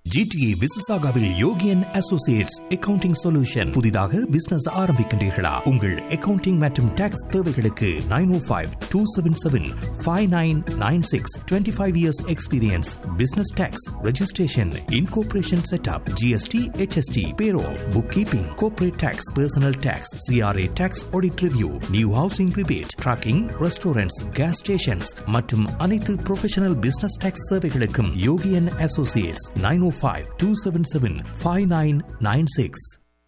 GTA விசசாகாவில் Yogiyan associates accounting solution புதிதாக business ஆரம்பிக்கின்றீர்களா உங்கள் அக்கவுண்டிங் மற்றும் டாக்ஸ் தேவைகளுக்கு nine O five two seven seven five nine nine six twenty five years experience business tax registration incorporation setup GST HST payroll bookkeeping corporate tax personal tax CRA tax audit review new housing rebate tracking restaurants gas stations மற்றும் அனைத்து professional business tax சேவைகளுக்கும் Yogiyan associates nine O five two seven seven five nine nine six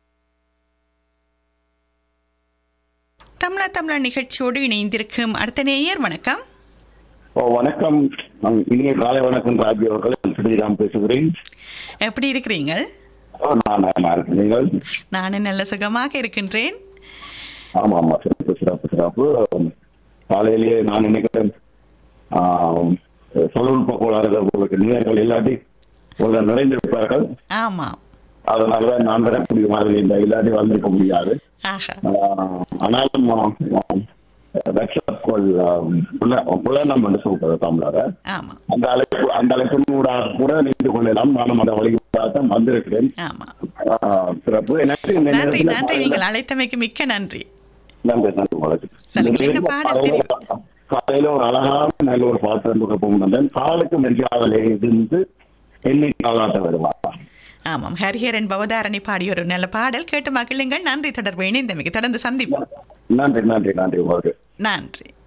Tamizha Tamizha நிகழ்ச்சியோடு இணைந்திருக்கும் அடுத்த நேயர் வணக்கம் ஓ வணக்கம் நான் இனிய காலை வணக்கம் ராஜி அவர்கள் ஸ்ரீராம் பேசுகிறேன் எப்படி இருக்கிறீங்க ஓ, நான் நல்லா இருக்கேன் நீங்கள் நானும் நல்ல சுகமாக இருக்கின்றேன் ஆமா ஆமா சிறப்பு சிறப்பு சிறப்பு காலையிலேயே நான் நினைக்கிறேன் ஆம், தொழில்நுட்ப கோளாறுகள் உங்களுக்கு நேர்கள் இல்லாட்டி உங்களை நிறைந்திருப்பார்கள் ஆமாம் அதனாலதான் நான் வரக்கூடிய மாதிரி இந்த இல்லாட்டி வந்திருக்க முடியாது ஆஹா ஆஹ், ஆனாலும் புலனம் என்று சொல்றது தமிழரை ஆமாம் அந்த அழைப்பு அந்த அழைப்பினூடாக கூட நின்று கொள்ளலாம் நானும் அந்த வழிபாட்டம் வந்திருக்கிறேன் ஆமாம் ஆஹ் சிறப்பு எனக்கு இந்த நன்றி நேரத்தில் நன்றி காலையில- நீங்கள் அழைத்தமைக்கு மிக்க நன்றி நன்றி நன்றி உங்களுக்கு சொல்லுங்க, இந்த என்ன பாடல் காலையில- காலையில ஒரு அழகான நல்ல ஒரு பாட்டு வந்து கொடுப்போம் வந்தேன் காலுக்கு மெஞ்சாவலே இருந்து எண்ணி காலாட்ட வருவாங்க ஆமாம் ஹரிஹரன் பவதாரணி பாடிய ஒரு நல்ல பாடல் கேட்டு மகிழுங்கள் நன்றி தொடர்பு இணைந்தமைக்கு தொடர்ந்து சந்திப்போம் நன்றி நன்றி நன்றி உங்களுக்கு நன்றி